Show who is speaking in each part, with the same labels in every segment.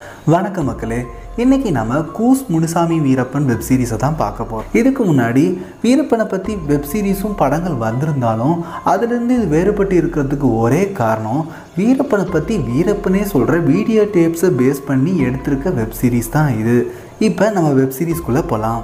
Speaker 1: வணக்கம் மக்களே இன்னைக்கு நம்ம கூஸ் முனுசாமி வீரப்பன் வெப் சீரிஸை தான் பார்க்க போகிறோம் இதுக்கு முன்னாடி வீரப்பனை பற்றி வெப் சீரிஸும் படங்கள் வந்திருந்தாலும் அதுலேருந்து இது வேறுபட்டு இருக்கிறதுக்கு ஒரே காரணம் வீரப்பனை பற்றி வீரப்பனே சொல்கிற வீடியோ டேப்ஸை பேஸ் பண்ணி எடுத்திருக்க வெப் சீரிஸ் தான் இது இப்போ நம்ம வெப் சீரிஸ்குள்ளே போகலாம்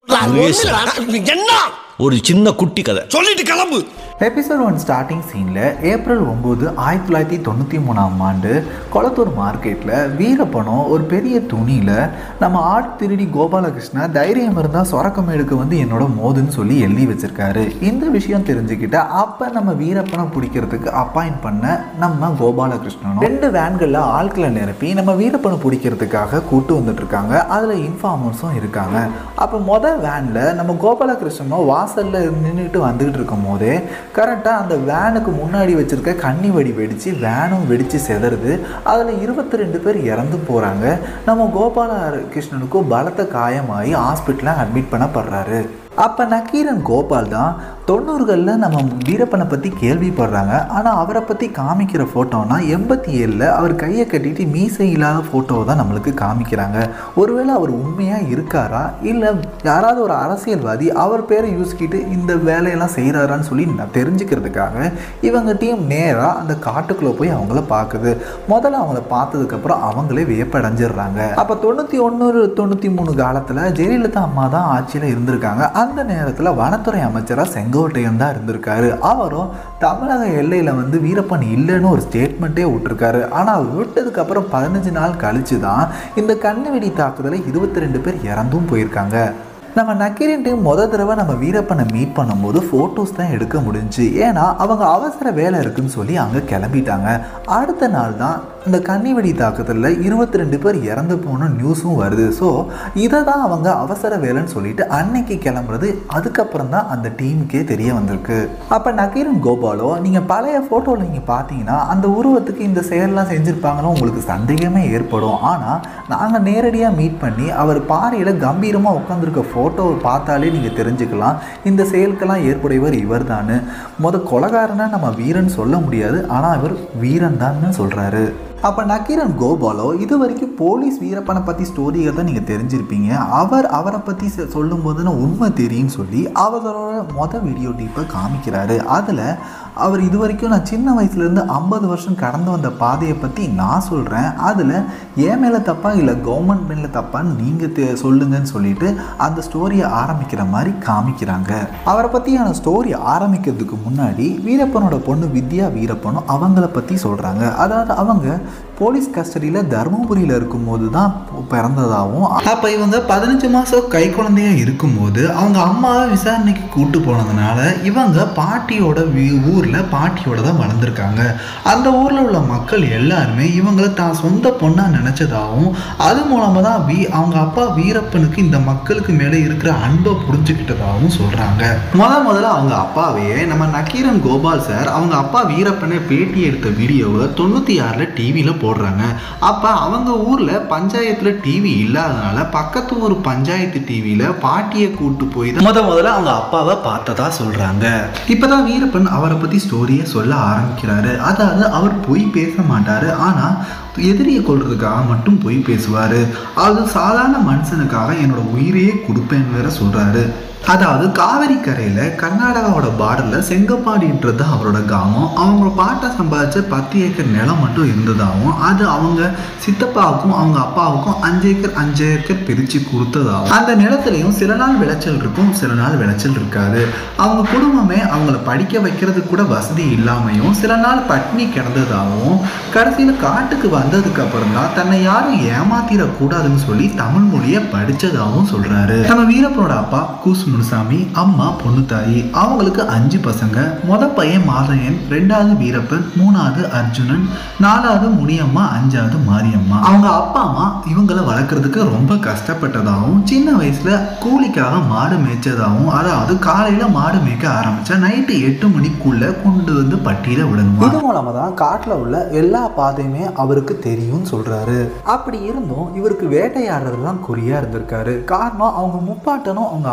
Speaker 2: என்ன
Speaker 3: ஒரு சின்ன குட்டி கதை
Speaker 2: சொல்லிட்டு கிளம்பு
Speaker 1: எபிசோட் ஒன் ஸ்டார்டிங் சீனில் ஏப்ரல் ஒம்பது ஆயிரத்தி தொள்ளாயிரத்தி தொண்ணூற்றி மூணாம் ஆண்டு கொளத்தூர் மார்க்கெட்டில் வீரப்பணம் ஒரு பெரிய துணியில் நம்ம ஆட் திருடி கோபாலகிருஷ்ணா தைரியம் இருந்தால் சொரக்கமேடுக்கு வந்து என்னோட மோதுன்னு சொல்லி எழுதி வச்சிருக்காரு இந்த விஷயம் தெரிஞ்சுக்கிட்ட அப்போ நம்ம வீரப்பனை பிடிக்கிறதுக்கு அப்பாயிண்ட் பண்ண நம்ம கோபாலகிருஷ்ணனும் ரெண்டு வேன்களில் ஆட்களை நிரப்பி நம்ம வீரப்பனை பிடிக்கிறதுக்காக கூட்டு வந்துட்டு இருக்காங்க அதில் இன்ஃபார்மர்ஸும் இருக்காங்க அப்போ மொதல் வேனில் நம்ம கோபாலகிருஷ்ணனும் வாசலில் நின்றுட்டு வந்துகிட்டு இருக்கும் போதே கரெக்டாக அந்த வேனுக்கு முன்னாடி வச்சிருக்க கன்னி வெடி வெடித்து வேனும் வெடித்து செதறுது அதில் இருபத்தி ரெண்டு பேர் இறந்து போகிறாங்க நம்ம கோபால கிருஷ்ணனுக்கும் பலத்த காயமாகி ஹாஸ்பிட்டலில் அட்மிட் பண்ணப்படுறாரு அப்போ நக்கீரன் கோபால் தான் தொண்ணூறுகளில் நம்ம வீரப்பனை பற்றி கேள்விப்படுறாங்க ஆனால் அவரை பற்றி காமிக்கிற ஃபோட்டோனா எண்பத்தி ஏழில் அவர் கையை கட்டிட்டு மீசை இல்லாத ஃபோட்டோவை தான் நம்மளுக்கு காமிக்கிறாங்க ஒருவேளை அவர் உண்மையாக இருக்காரா இல்லை யாராவது ஒரு அரசியல்வாதி அவர் பேரை யூஸ்கிட்டு இந்த வேலையெல்லாம் செய்கிறாரான்னு சொல்லி நான் தெரிஞ்சுக்கிறதுக்காக இவங்க டீம் நேராக அந்த காட்டுக்குள்ளே போய் அவங்கள பார்க்குது முதல்ல அவங்கள பார்த்ததுக்கப்புறம் அவங்களே வியப்படைஞ்சிடுறாங்க அப்போ தொண்ணூற்றி ஒன்று தொண்ணூற்றி மூணு காலத்தில் ஜெயலலிதா அம்மா தான் ஆட்சியில் இருந்திருக்காங்க அந்த நேரத்தில் வனத்துறை அமைச்சராக செங்கோட்டையன் தான் இருந்திருக்காரு அவரும் தமிழக எல்லையில் வந்து வீரப்பன் இல்லைன்னு ஒரு ஸ்டேட்மெண்ட்டே விட்டுருக்காரு ஆனால் அவர் விட்டதுக்கப்புறம் பதினஞ்சு நாள் கழிச்சு தான் இந்த கண்ணுவெடி தாக்குதலில் இருபத்தி ரெண்டு பேர் இறந்தும் போயிருக்காங்க நம்ம நக்கீரன் டீம் முத தடவை நம்ம வீரப்பனை மீட் பண்ணும்போது ஃபோட்டோஸ் தான் எடுக்க முடிஞ்சுச்சு ஏன்னா அவங்க அவசர வேலை இருக்குன்னு சொல்லி அங்கே கிளம்பிட்டாங்க அடுத்த நாள் தான் இந்த கன்னிவெடி தாக்குதலில் இருபத்தி ரெண்டு பேர் இறந்து போன நியூஸும் வருது ஸோ இதை தான் அவங்க அவசர வேலைன்னு சொல்லிட்டு அன்னைக்கு கிளம்புறது அதுக்கப்புறம் தான் அந்த டீமுக்கே தெரிய வந்திருக்கு அப்போ நக்கீரன் கோபாலோ நீங்கள் பழைய ஃபோட்டோவில் நீங்கள் பார்த்தீங்கன்னா அந்த உருவத்துக்கு இந்த செயல்லாம் செஞ்சுருப்பாங்களோ உங்களுக்கு சந்தேகமே ஏற்படும் ஆனால் நாங்கள் நேரடியாக மீட் பண்ணி அவர் பாறையில் கம்பீரமாக உட்காந்துருக்க ஃபோட்டோவை பார்த்தாலே நீங்கள் தெரிஞ்சுக்கலாம் இந்த செயலுக்கெல்லாம் ஏற்புடையவர் இவர் தான் முத கொலகாரனை நம்ம வீரன் சொல்ல முடியாது ஆனால் இவர் வீரன் தான் சொல்கிறாரு அப்போ நக்கீரன் கோபாலோ இது வரைக்கும் போலீஸ் வீரப்பனை பற்றி ஸ்டோரியை தான் நீங்கள் தெரிஞ்சிருப்பீங்க அவர் அவரை பற்றி சொல்லும்போது தான் உண்மை தெரியும்னு சொல்லி அவரோட மொதல் வீடியோ டீப்பை காமிக்கிறாரு அதில் அவர் இது வரைக்கும் நான் சின்ன வயசுலேருந்து ஐம்பது வருஷம் கடந்து வந்த பாதையை பற்றி நான் சொல்கிறேன் அதில் ஏன் மேலே தப்பா இல்லை கவர்மெண்ட் மேலே தப்பான்னு நீங்கள் தெ சொல்லுங்கன்னு சொல்லிட்டு அந்த ஸ்டோரியை ஆரம்பிக்கிற மாதிரி காமிக்கிறாங்க அவரை பற்றியான ஸ்டோரி ஆரம்பிக்கிறதுக்கு முன்னாடி வீரப்பனோட பொண்ணு வித்யா வீரப்பனும் அவங்கள பற்றி சொல்கிறாங்க அதாவது அவங்க போலீஸ் கஸ்டடியில் தருமபுரியில் இருக்கும்போது தான் பிறந்ததாகவும் அப்போ இவங்க பதினஞ்சு மாதம் கை குழந்தையா இருக்கும்போது அவங்க அம்மாவை விசாரணைக்கு கூட்டு போனதுனால இவங்க பாட்டியோட வீ- ஊரில் பாட்டியோட தான் வளர்ந்துருக்காங்க அந்த ஊரில் உள்ள மக்கள் எல்லாருமே இவங்களை தான் சொந்த பொண்ணாக நினச்சதாகவும் அது மூலமாக தான் வீ அவங்க அப்பா வீரப்பனுக்கு இந்த மக்களுக்கு மேலே இருக்கிற அன்பை புரிஞ்சுக்கிட்டதாகவும் சொல்கிறாங்க முத முதல்ல அவங்க அப்பாவையே நம்ம நக்கீரன் கோபால் சார் அவங்க அப்பா வீரப்பனை பேட்டி எடுத்த வீடியோவை தொண்ணூற்றி ஆறில் டிவியில் போடுறாங்க அப்போ அவங்க ஊரில் பஞ்சாயத்தில் டிவி இல்லாதனால பக்கத்து ஊர் பஞ்சாயத்து டிவியில் பாட்டியை கூட்டு போய் தான் முத முதல்ல அவங்க அப்பாவை பார்த்ததா சொல்கிறாங்க இப்போ தான் வீரப்பன் அவரை பற்றி ஸ்டோரியை சொல்ல ஆரம்பிக்கிறாரு அதாவது அவர் பொய் பேச மாட்டார் ஆனால் எதிரியை கொள்றதுக்காக மட்டும் பொய் பேசுவார் அது சாதாரண மனுஷனுக்காக என்னோட உயிரையே கொடுப்பேன்னு வேற சொல்கிறாரு அதாவது காவிரி கரையில் கர்நாடகாவோட பார்டரில் செங்கப்பாடின்றது தான் அவரோட கிராமம் அவங்க பாட்டை சம்பாதிச்ச பத்து ஏக்கர் நிலம் மட்டும் இருந்ததாகவும் அது அவங்க சித்தப்பாவுக்கும் அவங்க அப்பாவுக்கும் அஞ்சு ஏக்கர் அஞ்சு ஏக்கர் பிரித்து கொடுத்ததாகவும் அந்த நிலத்துலையும் சில நாள் விளைச்சல் இருக்கும் சில நாள் விளைச்சல் இருக்காது அவங்க குடும்பமே அவங்கள படிக்க வைக்கிறதுக்கு கூட வசதி இல்லாமையும் சில நாள் பட்னி கிடந்ததாகவும் கடைசியில் காட்டுக்கு வந்ததுக்கு அப்புறம் தான் தன்னை யாரும் ஏமாத்திடக்கூடாதுன்னு சொல்லி தமிழ் மொழியை படித்ததாகவும் சொல்கிறாரு நம்ம வீரப்பனோட அப்பா கூஸ் முனுசாமி அம்மா பொண்ணுத்தாயி அவங்களுக்கு அஞ்சு பசங்க மொத பையன் மாதையன் ரெண்டாவது வீரப்பன் மூணாவது அர்ஜுனன் நாலாவது முனியம்மா அஞ்சாவது மாரியம்மா அவங்க அப்பா அம்மா இவங்கள வளர்க்குறதுக்கு ரொம்ப கஷ்டப்பட்டதாகவும் சின்ன வயசுல கூலிக்காக மாடு மேய்ச்சதாகவும் அதாவது காலையில மாடு மேய்க்க ஆரம்பிச்சா நைட்டு எட்டு மணிக்குள்ள கொண்டு வந்து பட்டியல விடணும் இது மூலமா தான் காட்டில் உள்ள எல்லா பாதையுமே அவருக்கு தெரியும்னு சொல்றாரு அப்படி இருந்தும் இவருக்கு வேட்டையாடுறது தான் குறியா இருந்திருக்காரு காரணம் அவங்க முப்பாட்டனும் அவங்க அப்பாவும்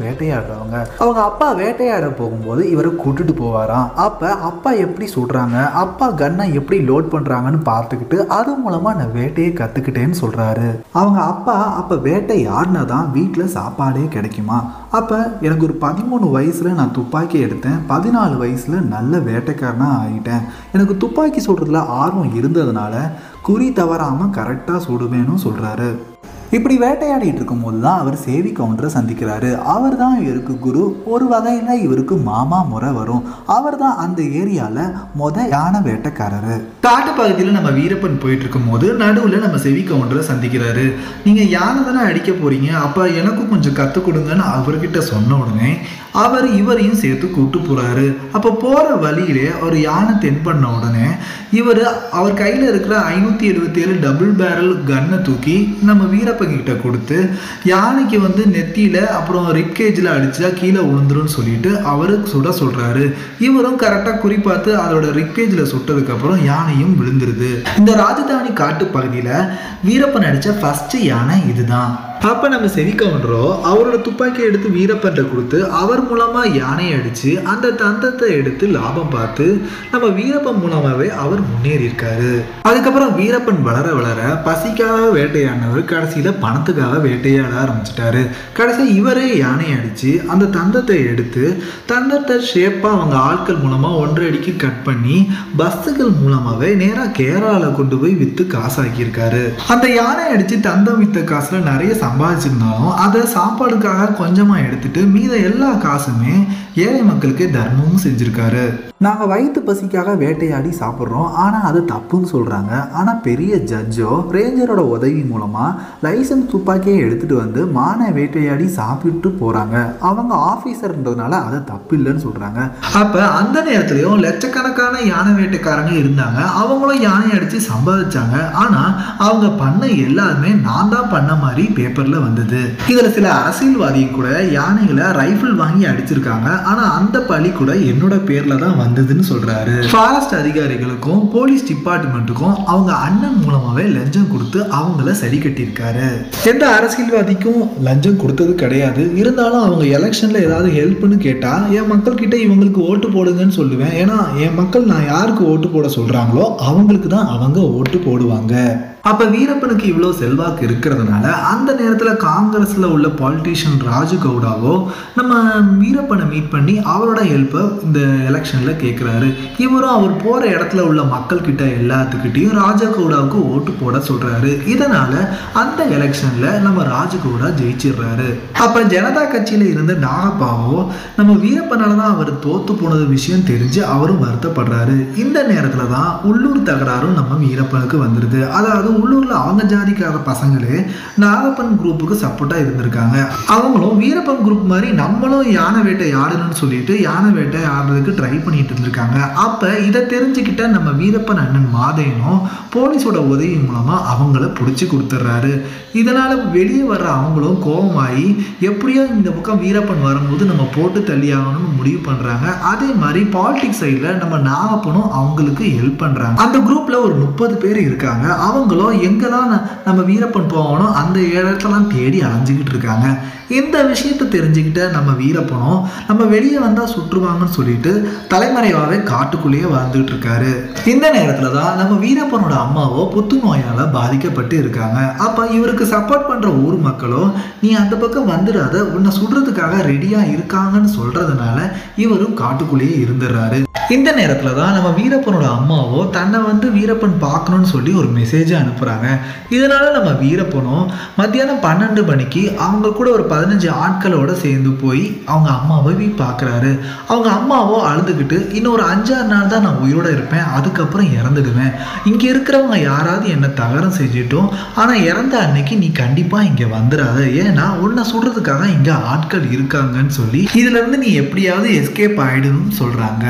Speaker 1: வேட்டையாடுறவங்க அவங்க அப்பா வேட்டையாட போகும்போது இவரை கூட்டிட்டு போவாராம் அப்போ அப்பா எப்படி சுடுறாங்க அப்பா கன்னை எப்படி லோட் பண்ணுறாங்கன்னு பார்த்துக்கிட்டு அது மூலமாக நான் வேட்டையை கற்றுக்கிட்டேன்னு சொல்கிறாரு அவங்க அப்பா அப்போ வேட்டை யாருனா தான் வீட்டில் சாப்பாடே கிடைக்குமா அப்போ எனக்கு ஒரு பதிமூணு வயசில் நான் துப்பாக்கி எடுத்தேன் பதினாலு வயசில் நல்ல வேட்டைக்காரனாக ஆகிட்டேன் எனக்கு துப்பாக்கி சுடுறதுல ஆர்வம் இருந்ததுனால குறி தவறாமல் கரெக்டாக சுடுவேன்னு சொல்கிறாரு இப்படி வேட்டையாடிட்டு இருக்கும்போது தான் அவர் சேவி கவுண்டரை சந்திக்கிறாரு அவர் தான் இவருக்கு குரு ஒரு வகையில் இவருக்கு மாமா முறை வரும் அவர் தான் அந்த ஏரியாவில் மொத யானை வேட்டைக்காரரு காட்டு பகுதியில் நம்ம வீரப்பன் போயிட்டு இருக்கும்போது நடுவில் நம்ம செவி கவுண்டரை சந்திக்கிறாரு நீங்கள் யானை தானே அடிக்க போறீங்க அப்போ எனக்கும் கொஞ்சம் கற்றுக் கொடுங்கன்னு அவர்கிட்ட சொன்ன உடனே அவர் இவரையும் சேர்த்து கூட்டு போறாரு அப்போ போற வழியிலே அவர் யானை தென் பண்ண உடனே இவர் அவர் கையில் இருக்கிற ஐநூற்றி எழுபத்தி ஏழு டபுள் பேரல் கன்னை தூக்கி நம்ம வீரப்பன் கிட்ட கொடுத்து யானைக்கு வந்து நெத்தியில அப்புறம் ரிப்கேஜில் அடிச்சா கீழே விழுந்துரும்னு சொல்லிட்டு அவரு சுட சொல்றாரு இவரும் கரெக்டாக குறிப்பாத்து அதோட ரிப்கேஜில் சுட்டதுக்கப்புறம் யானையும் விழுந்துருது இந்த ராஜதானி காட்டு பகுதியில் வீரப்பன் அடித்த ஃபர்ஸ்ட் யானை இதுதான் அப்போ நம்ம செவிக்கவுண்டரோ அவரோட துப்பாக்கியை எடுத்து வீரப்பன்ட்ட கொடுத்து அவர் மூலமாக யானையை அடித்து அந்த தந்தத்தை எடுத்து லாபம் பார்த்து நம்ம வீரப்பன் மூலமாகவே அவர் முன்னேறி இருக்காரு அதுக்கப்புறம் வீரப்பன் வளர வளர பசிக்காக வேட்டையாடினவர் கடைசியில் பணத்துக்காக வேட்டையாட ஆரம்பிச்சிட்டாரு கடைசியாக இவரே யானையை அடித்து அந்த தந்தத்தை எடுத்து தந்தத்தை ஷேப்பாக அவங்க ஆட்கள் மூலமாக ஒன்றரை அடிக்கு கட் பண்ணி பஸ்ஸுகள் மூலமாகவே நேராக கேரளாவில் கொண்டு போய் விற்று காசாக்கியிருக்காரு அந்த யானை அடித்து தந்தம் வித்த காசில் நிறைய சம்பாதிச்சிருந்தாலும் அதை சாப்பாடுக்காக கொஞ்சமாக எடுத்துட்டு மீத எல்லா காசுமே ஏழை மக்களுக்கு தர்மமும் செஞ்சிருக்காரு நாங்கள் வயிற்று பசிக்காக வேட்டையாடி சாப்பிட்றோம் ஆனால் அது தப்புன்னு சொல்கிறாங்க ஆனால் பெரிய ஜட்ஜோ ரேஞ்சரோட உதவி மூலமாக லைசன்ஸ் துப்பாக்கியை எடுத்துகிட்டு வந்து மானை வேட்டையாடி சாப்பிட்டு போகிறாங்க அவங்க ஆஃபீஸர்ன்றதுனால அது தப்பு இல்லைன்னு சொல்கிறாங்க அப்போ அந்த நேரத்துலையும் லட்சக்கணக்கான யானை வேட்டைக்காரங்க இருந்தாங்க அவங்களும் யானை அடித்து சம்பாதிச்சாங்க ஆனால் அவங்க பண்ண எல்லாருமே நான் தான் பண்ண மாதிரி பேப்பரில் வந்தது இதில் சில அரசியல்வாதி கூட யானைகளை ரைஃபிள் வாங்கி அடிச்சிருக்காங்க ஆனால் அந்த பழி கூட என்னோட பேரில் தான் வந்ததுன்னு சொல்கிறாரு ஃபாரஸ்ட் அதிகாரிகளுக்கும் போலீஸ் டிபார்ட்மெண்ட்டுக்கும் அவங்க அண்ணன் மூலமாகவே லஞ்சம் கொடுத்து அவங்கள சரி கட்டியிருக்காரு எந்த அரசியல்வாதிக்கும் லஞ்சம் கொடுத்தது கிடையாது இருந்தாலும் அவங்க எலெக்ஷனில் ஏதாவது ஹெல்ப்னு கேட்டால் என் மக்கள்கிட்ட இவங்களுக்கு ஓட்டு போடுங்கன்னு சொல்லுவேன் ஏன்னா என் மக்கள் நான் யாருக்கு ஓட்டு போட சொல்கிறாங்களோ அவங்களுக்கு தான் அவங்க ஓட்டு போடுவாங்க அப்போ வீரப்பனுக்கு இவ்வளோ செல்வாக்கு இருக்கிறதுனால அந்த நேரத்தில் காங்கிரஸில் உள்ள பாலிட்டிஷியன் ராஜு கவுடாவோ நம்ம வீரப்பனை மீட் பண்ணி அவரோட ஹெல்ப்பை இந்த எலெக்ஷனில் கேட்குறாரு இவரும் அவர் போகிற இடத்துல உள்ள மக்கள்கிட்ட எல்லாத்துக்கிட்டையும் ராஜா கவுடாவுக்கு ஓட்டு போட சொல்கிறாரு இதனால் அந்த எலெக்ஷனில் நம்ம ராஜு கவுடா ஜெயிச்சிடுறாரு அப்போ ஜனதா கட்சியில் இருந்த நாகப்பாவோ நம்ம வீரப்பனால தான் அவர் தோத்து போனது விஷயம் தெரிஞ்சு அவரும் வருத்தப்படுறாரு இந்த நேரத்தில் தான் உள்ளூர் தகராறும் நம்ம வீரப்பனுக்கு வந்துடுது அதாவது உள்ளூரில் அவங்க ஜாதிக்கார பசங்களே நாகப்பன் குரூப்புக்கு சப்போர்ட்டாக இருந்திருக்காங்க அவங்களும் வீரப்பன் குரூப் மாதிரி நம்மளும் யானை வேட்டை ஆடணும்னு சொல்லிட்டு யானை வேட்டை ஆடுறதுக்கு ட்ரை பண்ணிட்டு இருந்திருக்காங்க அப்போ இதை தெரிஞ்சுக்கிட்ட நம்ம வீரப்பன் அண்ணன் மாதையனும் போலீஸோட உதவி மூலமாக அவங்கள பிடிச்சி கொடுத்துட்றாரு இதனால் வெளியே வர்ற அவங்களும் கோபமாகி எப்படியோ இந்த பக்கம் வீரப்பன் வரும்போது நம்ம போட்டு தள்ளி ஆகணும்னு முடிவு பண்ணுறாங்க அதே மாதிரி பாலிடிக்ஸ் சைடில் நம்ம நாகப்பனும் அவங்களுக்கு ஹெல்ப் பண்ணுறாங்க அந்த குரூப்பில் ஒரு முப்பது பேர் இருக்காங்க அவங்களும் எங்கெல்லாம் ந- நம்ம வீரப்பன் போகணும் அந்த இடத்தெல்லாம் தேடி அலைஞ்சிக்கிட்டு இருக்காங்க இந்த விஷயத்தை தெரிஞ்சுக்கிட்ட நம்ம வீரப்பனும் நம்ம வெளியே வந்தால் சுற்றுவாங்கன்னு சொல்லிட்டு தலைமறைவாகவே காட்டுக்குள்ளேயே வாழ்ந்துட்டு இருக்காரு இந்த நேரத்தில் தான் நம்ம வீரப்பனோட அம்மாவோ புத்துநோயால் பாதிக்கப்பட்டு இருக்காங்க அப்போ இவருக்கு சப்போர்ட் பண்ணுற ஊர் மக்களும் நீ அந்த பக்கம் வந்துடாத உன்னை சுடுறதுக்காக ரெடியாக இருக்காங்கன்னு சொல்கிறதுனால இவரும் காட்டுக்குள்ளேயே இருந்துடுறாரு இந்த நேரத்தில் தான் நம்ம வீரப்பனோட அம்மாவோ தன்னை வந்து வீரப்பன் பார்க்கணும்னு சொல்லி ஒரு மெசேஜை அனுப்புகிறாங்க இதனால நம்ம வீரப்பனும் மத்தியானம் பன்னெண்டு மணிக்கு அவங்க கூட ஒரு பதினஞ்சு ஆட்களோட சேர்ந்து போய் அவங்க அம்மாவை போய் பார்க்குறாரு அவங்க அம்மாவோ அழுதுகிட்டு இன்னும் ஒரு அஞ்சாறு நாள் தான் நான் உயிரோட இருப்பேன் அதுக்கப்புறம் இறந்துடுவேன் இங்கே இருக்கிறவங்க யாராவது என்னை தகரம் செஞ்சிட்டோம் ஆனால் இறந்த அன்னைக்கு நீ கண்டிப்பாக இங்கே வந்துடாத ஏன்னா உன்னை சுடுறதுக்காக இங்கே ஆட்கள் இருக்காங்கன்னு சொல்லி இதுல இருந்து நீ எப்படியாவது எஸ்கேப் ஆயிடணும்னு சொல்றாங்க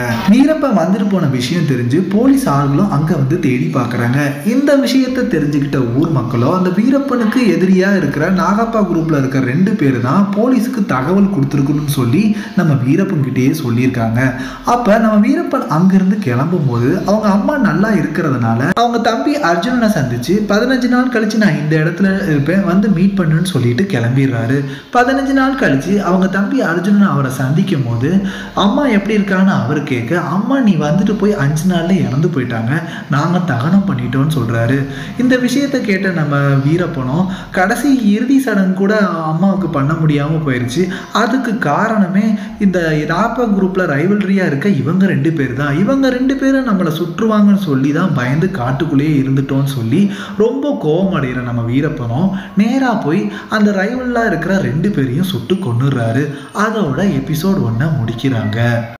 Speaker 1: வீரப்பன் வந்துட்டு போன விஷயம் தெரிஞ்சு போலீஸ் ஆளுங்களும் அங்கே வந்து தேடி பார்க்குறாங்க இந்த விஷயத்தை தெரிஞ்சுக்கிட்ட ஊர் மக்களும் அந்த வீரப்பனுக்கு எதிரியாக இருக்கிற நாகப்பா குரூப்பில் இருக்கிற ரெண்டு பேர் தான் போலீஸுக்கு தகவல் கொடுத்துருக்கணும்னு சொல்லி நம்ம வீரப்பன் கிட்டேயே சொல்லியிருக்காங்க அப்போ நம்ம வீரப்பன் அங்கேருந்து கிளம்பும் போது அவங்க அம்மா நல்லா இருக்கிறதுனால அவங்க தம்பி அர்ஜுனனை சந்திச்சு பதினஞ்சு நாள் கழிச்சு நான் இந்த இடத்துல இருப்பேன் வந்து மீட் பண்ணுன்னு சொல்லிட்டு கிளம்பிடுறாரு பதினஞ்சு நாள் கழிச்சு அவங்க தம்பி அர்ஜுனன் அவரை சந்திக்கும் போது அம்மா எப்படி இருக்கான்னு அவர் கேட்க அம்மா நீ வந்துட்டு போய் அஞ்சு நாள்ல இறந்து போயிட்டாங்க நாங்கள் தகனம் பண்ணிட்டோம்னு சொல்றாரு இந்த விஷயத்தை கேட்ட நம்ம வீரப்பனும் கடைசி இறுதி சடங்கு கூட அம்மாவுக்கு பண்ண முடியாம போயிடுச்சு அதுக்கு காரணமே இந்த ராப்பா குரூப்ல ரைவல்ரியா இருக்க இவங்க ரெண்டு பேர் தான் இவங்க ரெண்டு பேரும் நம்மளை சுற்றுவாங்கன்னு சொல்லி தான் பயந்து காட்டுக்குள்ளேயே இருந்துட்டோம்னு சொல்லி ரொம்ப கோபம் அடைகிற நம்ம வீரப்பனும் நேராக போய் அந்த ரைவலாக இருக்கிற ரெண்டு பேரையும் சுட்டு கொன்னுடுறாரு அதோட எபிசோட் ஒன்றை முடிக்கிறாங்க